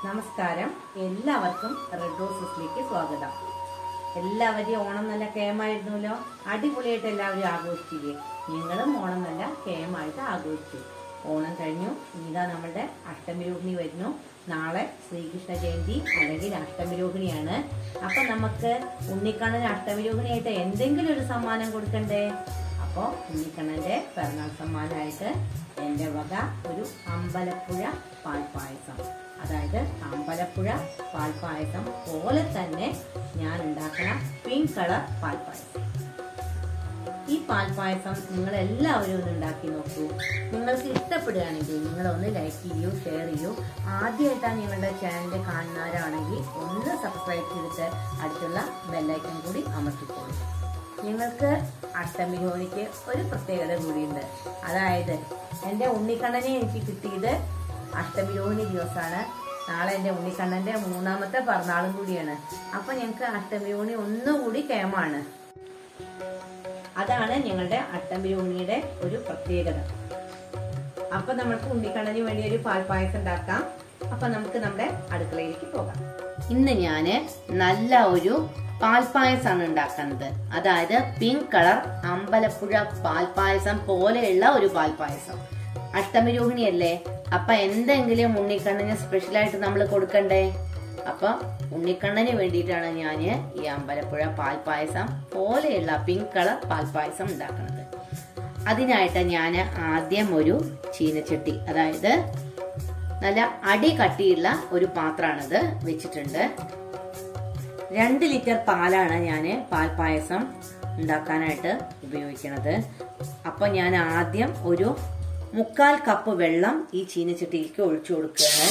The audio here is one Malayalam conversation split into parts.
നമസ്കാരം എല്ലാവർക്കും റെഡ് റോസസിലേക്ക് സ്വാഗതം എല്ലാവരെയും ഓണം നല്ല കേമായിരുന്നല്ലോ അടിപൊളിയായിട്ട് എല്ലാവരും ആഘോഷിച്ചില്ലേ നിങ്ങളും ഓണം നല്ല കേമായിട്ട് ആഘോഷിച്ചു ഓണം കഴിഞ്ഞു ഇതാ നമ്മളുടെ അഷ്ടമിരോഹിണി വരുന്നു നാളെ ശ്രീകൃഷ്ണ ജയന്തി അല്ലെങ്കിൽ അഷ്ടമിരോഹിണിയാണ് അപ്പൊ നമുക്ക് ഉണ്ണിക്കണ്ണന് അഷ്ടമിരോഹിണിയായിട്ട് എന്തെങ്കിലും ഒരു സമ്മാനം കൊടുക്കണ്ടേ അപ്പോൾ ഉണ്ണിക്കണ്ണന്റെ പിറന്നാൾ സമ്മാനമായിട്ട് എൻ്റെ വക ഒരു അമ്പലപ്പുഴ പാൽപ്പായസം അതായത് അമ്പലപ്പുഴ പാൽപ്പായസം പോലെ തന്നെ ഞാൻ ഉണ്ടാക്കുന്ന പിങ്ക് കളർ പാൽപ്പായസം ഈ പാൽപ്പായസം നിങ്ങൾ എല്ലാവരും ഒന്ന് ഉണ്ടാക്കി നോക്കൂ നിങ്ങൾക്ക് ഇഷ്ടപ്പെടുകയാണെങ്കിൽ നിങ്ങൾ ഒന്ന് ലൈക്ക് ചെയ്യൂ ഷെയർ ചെയ്യൂ ആദ്യമായിട്ടാണ് നിങ്ങളുടെ ചാനൽ കാണുന്നവരാണെങ്കിൽ ഒന്ന് സബ്സ്ക്രൈബ് ചെയ്തിട്ട് അടുത്തുള്ള ബെല്ലൈക്കൺ കൂടി അമർത്തിക്കോളൂ ഞങ്ങൾക്ക് അഷ്ടമിരോണിക്ക് ഒരു പ്രത്യേകത കൂടിയുണ്ട് അതായത് എൻ്റെ ഉണ്ണിക്കണ്ണനെ എനിക്ക് കിട്ടിയത് അഷ്ടമിരോഹിണി ദിവസമാണ് നാളെ എൻ്റെ ഉണ്ണിക്കണ്ണൻ്റെ മൂന്നാമത്തെ പിറന്നാളും കൂടിയാണ് അപ്പം ഞങ്ങൾക്ക് അഷ്ടമിരോഹിണി ഒന്നുകൂടി കേമാണ് അതാണ് ഞങ്ങളുടെ അഷ്ടമിരോഹിണിയുടെ ഒരു പ്രത്യേകത അപ്പൊ നമുക്ക് ഉണ്ണിക്കണ്ണന് വേണ്ടി ഒരു പാൽപ്പായസം ഉണ്ടാക്കാം അപ്പൊ നമുക്ക് നമ്മുടെ അടുക്കളയിലേക്ക് പോകാം ഇന്ന് ഞാന് നല്ല ഒരു പാൽപ്പായസമാണ് ഉണ്ടാക്കുന്നത് അതായത് പിങ്ക് കളർ അമ്പലപ്പുഴ പാൽപ്പായസം പോലെയുള്ള ഒരു പാൽപ്പായസം അഷ്ടമിരോഹിണിയല്ലേ അപ്പൊ എന്തെങ്കിലും ഉണ്ണിക്കണ്ണന് സ്പെഷ്യലായിട്ട് നമ്മൾ കൊടുക്കണ്ടേ അപ്പൊ ഉണ്ണിക്കണ്ണന് വേണ്ടിയിട്ടാണ് ഞാൻ ഈ അമ്പലപ്പുഴ പാൽപ്പായസം പോലെയുള്ള പിങ്ക് കളർ പാൽപ്പായസം ഉണ്ടാക്കുന്നത് അതിനായിട്ട് ഞാൻ ആദ്യം ഒരു ചീനച്ചട്ടി അതായത് നല്ല അടി കട്ടിയുള്ള ഒരു പാത്രമാണിത് വെച്ചിട്ടുണ്ട് രണ്ട് ലിറ്റർ പാലാണ് ഞാൻ പാൽപ്പായസം ഉണ്ടാക്കാനായിട്ട് ഉപയോഗിക്കുന്നത് അപ്പൊ ഞാൻ ആദ്യം ഒരു മുക്കാൽ കപ്പ് വെള്ളം ഈ ചീനച്ചട്ടിയിലേക്ക് ഒഴിച്ചു കൊടുക്കുകയാണ്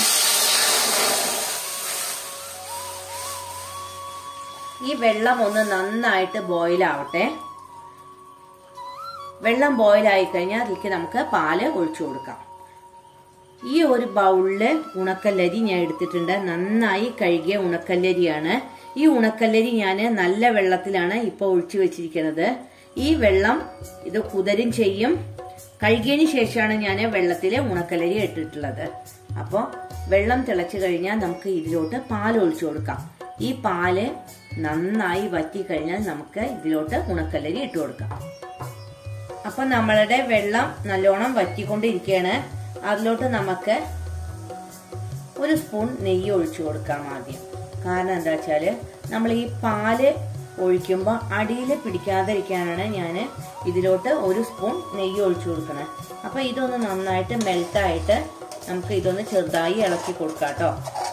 ഈ വെള്ളം ഒന്ന് നന്നായിട്ട് ബോയിൽ ആവട്ടെ വെള്ളം ബോയിൽ ആയി കഴിഞ്ഞാൽ അതിലേക്ക് നമുക്ക് പാല് ഒഴിച്ചു കൊടുക്കാം ഈ ഒരു ബൗളില് ഉണക്കല്ലരി ഞാൻ എടുത്തിട്ടുണ്ട് നന്നായി കഴുകിയ ഉണക്കല്ലരിയാണ് ഈ ഉണക്കല്ലരി ഞാൻ നല്ല വെള്ളത്തിലാണ് ഇപ്പോൾ ഒഴിച്ചു വെച്ചിരിക്കുന്നത് ഈ വെള്ളം ഇത് കുതിരും ചെയ്യും കഴുകിയതിന് ശേഷമാണ് ഞാൻ വെള്ളത്തിൽ ഉണക്കലരി ഇട്ടിട്ടുള്ളത് അപ്പോൾ വെള്ളം തിളച്ചു കഴിഞ്ഞാൽ നമുക്ക് ഇതിലോട്ട് പാൽ ഒഴിച്ചു കൊടുക്കാം ഈ പാല് നന്നായി വറ്റി കഴിഞ്ഞാൽ നമുക്ക് ഇതിലോട്ട് ഉണക്കലരി ഇട്ട് കൊടുക്കാം അപ്പൊ നമ്മളുടെ വെള്ളം നല്ലോണം വറ്റിക്കൊണ്ടിരിക്കുകയാണ് അതിലോട്ട് നമുക്ക് ഒരു സ്പൂൺ നെയ്യ് ഒഴിച്ചു കൊടുക്കാം ആദ്യം കാരണം എന്താ വെച്ചാല് നമ്മൾ ഈ പാല് ഒഴിക്കുമ്പോൾ അടിയിൽ പിടിക്കാതിരിക്കാനാണ് ഞാൻ ഇതിലോട്ട് ഒരു സ്പൂൺ നെയ്യ് ഒഴിച്ചു കൊടുക്കുന്നത് അപ്പൊ ഇതൊന്ന് നന്നായിട്ട് മെൽട്ടായിട്ട് നമുക്ക് ഇതൊന്ന് ചെറുതായി ഇളക്കി കൊടുക്കാം കേട്ടോ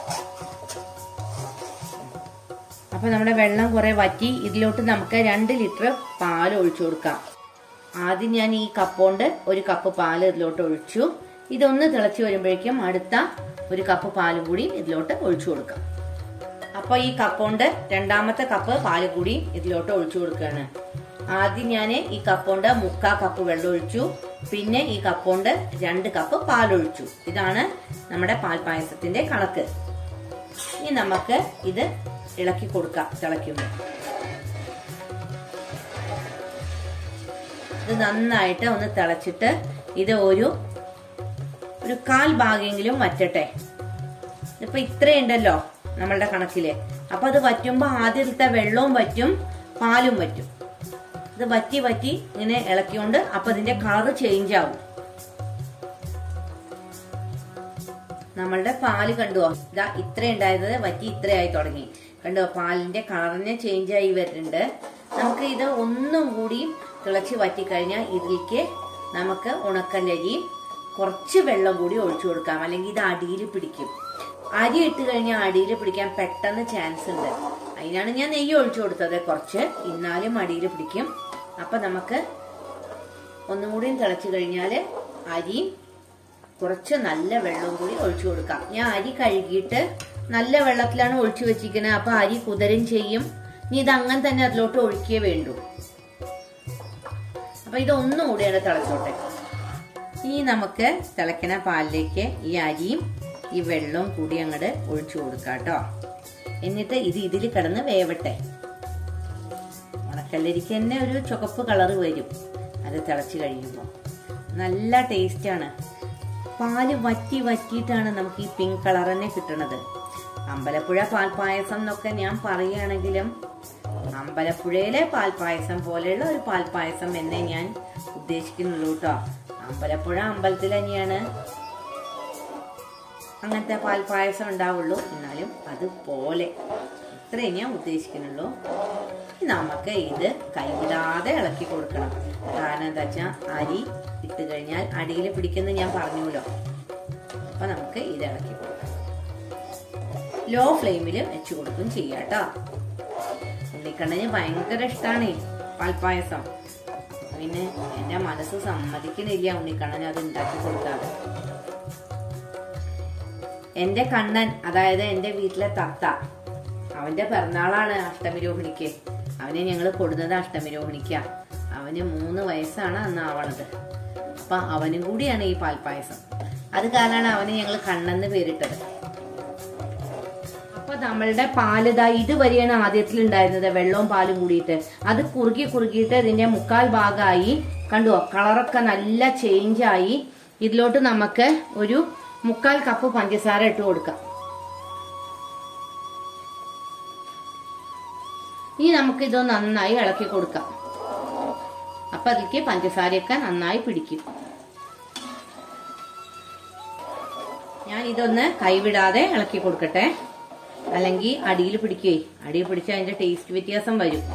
അപ്പൊ നമ്മുടെ വെള്ളം കുറെ വറ്റി ഇതിലോട്ട് നമുക്ക് രണ്ട് ലിറ്റർ പാൽ ഒഴിച്ചു കൊടുക്കാം ആദ്യം ഞാൻ ഈ കപ്പോണ്ട് ഒരു കപ്പ് പാല് ഇതിലോട്ട് ഒഴിച്ചു ഇതൊന്ന് തിളച്ച് വരുമ്പോഴേക്കും അടുത്ത ഒരു കപ്പ് പാലും കൂടി ഇതിലോട്ട് ഒഴിച്ചു കൊടുക്കാം അപ്പൊ ഈ കപ്പോണ്ട് രണ്ടാമത്തെ കപ്പ് പാല് കൂടി ഇതിലോട്ട് ഒഴിച്ചു കൊടുക്കുകയാണ് ആദ്യം ഞാൻ ഈ കപ്പോണ്ട് മുക്കാ കപ്പ് വെള്ളം ഒഴിച്ചു പിന്നെ ഈ കപ്പോണ്ട് രണ്ട് കപ്പ് പാലൊഴിച്ചു ഇതാണ് നമ്മുടെ പാൽപ്പായസത്തിന്റെ കണക്ക് ഇനി നമുക്ക് ഇത് ഇളക്കി കൊടുക്കാം തിളയ്ക്കുമ്പോൾ ഇത് നന്നായിട്ട് ഒന്ന് തിളച്ചിട്ട് ഇത് ഒരു ഒരു കാൽ ഭാഗമെങ്കിലും വറ്റട്ടെ ഇപ്പൊ ഇത്രയുണ്ടല്ലോ നമ്മളുടെ കണക്കില് അപ്പൊ അത് വറ്റുമ്പോ ആദ്യത്തെ വെള്ളവും വറ്റും പാലും വറ്റും ഇത് വറ്റി വറ്റി ഇങ്ങനെ ഇളക്കിയോണ്ട് അപ്പൊ ഇതിന്റെ കളർ ചേഞ്ച് ആവും നമ്മളുടെ പാല് കണ്ടുവോ ഇതാ ഇത്ര ഉണ്ടായത് വറ്റി ഇത്രയായി തുടങ്ങി കണ്ടോ പാലിന്റെ കളറിന് ചേഞ്ച് ആയി വരുന്നുണ്ട് നമുക്ക് ഇത് ഒന്നും കൂടി തിളച്ച് വറ്റിക്കഴിഞ്ഞാൽ ഇതിലേക്ക് നമുക്ക് ഉണക്കല്ലരിയും കുറച്ച് വെള്ളം കൂടി ഒഴിച്ചു കൊടുക്കാം അല്ലെങ്കിൽ ഇത് അടിയിൽ പിടിക്കും അരി ഇട്ട് കഴിഞ്ഞാൽ അടിയിൽ പിടിക്കാൻ പെട്ടെന്ന് ചാൻസ് ഉണ്ട് അതിനാണ് ഞാൻ നെയ്യ് ഒഴിച്ചു കൊടുത്തത് കുറച്ച് എന്നാലും അടിയിൽ പിടിക്കും അപ്പൊ നമുക്ക് ഒന്നും കൂടി തിളച്ചു കഴിഞ്ഞാൽ അരിയും കുറച്ച് നല്ല വെള്ളവും കൂടി ഒഴിച്ചു കൊടുക്കാം ഞാൻ അരി കഴുകിയിട്ട് നല്ല വെള്ളത്തിലാണ് ഒഴിച്ചു വെച്ചിരിക്കുന്നത് അപ്പൊ അരി കുതിരും ചെയ്യും ഇനി ഇത് അങ്ങനെ തന്നെ അതിലോട്ട് ഒഴിക്കേ വേണ്ടൂ അപ്പൊ ഇതൊന്നും കൂടിയാണ് തിളച്ചോട്ടെ ഇനി നമുക്ക് തിളയ്ക്കണ പാലിലേക്ക് ഈ അരിയും ഈ വെള്ളവും കൂടി അങ്ങോട്ട് ഒഴിച്ചു കൊടുക്കാം കേട്ടോ എന്നിട്ട് ഇത് ഇതിൽ കിടന്ന് വേവട്ടെ ഉണക്കല്ലരിക്ക് തന്നെ ഒരു ചുവപ്പ് കളറ് വരും അത് തിളച്ച് കഴിയുമ്പോൾ നല്ല ടേസ്റ്റാണ് പാല് വറ്റി വറ്റിയിട്ടാണ് നമുക്ക് ഈ പിങ്ക് കളർ തന്നെ കിട്ടണത് അമ്പലപ്പുഴ പാൽപ്പായസം എന്നൊക്കെ ഞാൻ പറയുകയാണെങ്കിലും അമ്പലപ്പുഴയിലെ പാൽപ്പായസം പോലെയുള്ള ഒരു പാൽപ്പായസം എന്നേ ഞാൻ ഉദ്ദേശിക്കുന്നുള്ളൂ കേട്ടോ അമ്പലപ്പുഴ അമ്പലത്തിൽ തന്നെയാണ് അങ്ങനത്തെ പാൽപ്പായസം ഉണ്ടാവുള്ളൂ എന്നാലും അതുപോലെ ഇത്രേ ഞാൻ ഉദ്ദേശിക്കുന്നുള്ളൂ ഇനി നമുക്ക് ഇത് കൈവിടാതെ ഇളക്കി കൊടുക്കണം കാരണം എന്താ വെച്ചാൽ അരി ഇട്ട് കഴിഞ്ഞാൽ അടിയിൽ പിടിക്കുന്ന ഞാൻ പറഞ്ഞുല്ലോ അപ്പൊ നമുക്ക് ഇത് ഇളക്കി കൊടുക്കാം ലോ ഫ്ലെയിമിൽ വെച്ച് കൊടുക്കും ചെയ്യാട്ടോ ഉണ്ണിക്കണ്ണന് ഭയങ്കര ഇഷ്ടമാണ് പാൽപ്പായസം പിന്നെ എന്റെ മനസ്സ് സമ്മതിക്കുന്നില്ല ഉണ്ണിക്കണ്ണന് അത് ഉണ്ടാക്കി കൊടുക്കാതെ എന്റെ കണ്ണൻ അതായത് എന്റെ വീട്ടിലെ തത്ത അവന്റെ പിറന്നാളാണ് അഷ്ടമിരോഹിണിക്ക് അവനെ ഞങ്ങൾ കൊടുന്നത് അഷ്ടമിരോഹിണിക്ക അവന് മൂന്ന് വയസ്സാണ് അന്ന് ആവണത് അപ്പൊ അവനും കൂടിയാണ് ഈ പാൽപ്പായസം അത് കാരണമാണ് അവന് ഞങ്ങൾ കണ്ണെന്ന് പേരിട്ടത് അപ്പൊ നമ്മളുടെ പാലിതാ ഇതുവരെയാണ് ആദ്യത്തിൽ ഉണ്ടായിരുന്നത് വെള്ളവും പാലും കൂടിയിട്ട് അത് കുറുകി കുറുകിയിട്ട് ഇതിന്റെ മുക്കാൽ ഭാഗമായി കണ്ടുവോ കളറൊക്കെ നല്ല ചേഞ്ച് ആയി ഇതിലോട്ട് നമുക്ക് ഒരു മുക്കാൽ കപ്പ് പഞ്ചസാര ഇട്ട് കൊടുക്കാം ഇനി നമുക്ക് ഇത് നന്നായി ഇളക്കി കൊടുക്കാം അപ്പൊ അതിലേക്ക് പഞ്ചസാരയൊക്കെ നന്നായി പിടിക്കും ഞാൻ ഇതൊന്ന് കൈവിടാതെ ഇളക്കി കൊടുക്കട്ടെ അല്ലെങ്കിൽ അടിയിൽ പിടിക്കേ അടിയിൽ പിടിച്ച അതിന്റെ ടേസ്റ്റ് വ്യത്യാസം വരും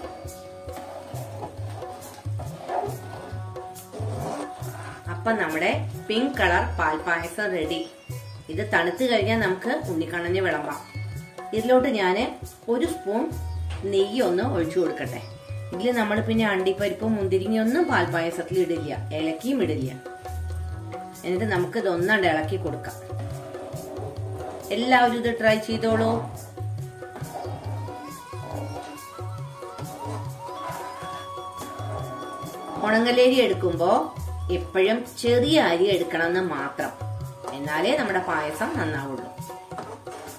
അപ്പൊ നമ്മുടെ പിങ്ക് കളർ പാൽപ്പായസം റെഡി ഇത് തണുത്ത് കഴിഞ്ഞാൽ നമുക്ക് ഉണ്ണിക്കണ്ണന് വിളമ്പാം ഇതിലോട്ട് ഞാൻ ഒരു സ്പൂൺ നെയ്യ് ഒന്ന് ഒഴിച്ചു കൊടുക്കട്ടെ ഇതിൽ നമ്മൾ പിന്നെ അണ്ടിപ്പരിപ്പും മുന്തിരിങ്ങയൊന്നും പാൽപ്പായസത്തിൽ ഇടില്ല ഇലക്കിയും ഇടില്ല എന്നിട്ട് നമുക്ക് ഇതൊന്നണ്ട് ഇളക്കി കൊടുക്കാം എല്ലാവരും ഇത് ട്രൈ ചെയ്തോളൂ ഉണങ്ങലേരി എടുക്കുമ്പോൾ എപ്പോഴും ചെറിയ അരി എടുക്കണമെന്ന് മാത്രം എന്നാലേ നമ്മുടെ പായസം നന്നാവുള്ളൂ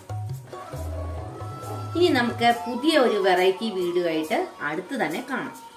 ഇനി നമുക്ക് പുതിയ ഒരു വെറൈറ്റി വീഡിയോ ആയിട്ട് അടുത്ത് തന്നെ കാണാം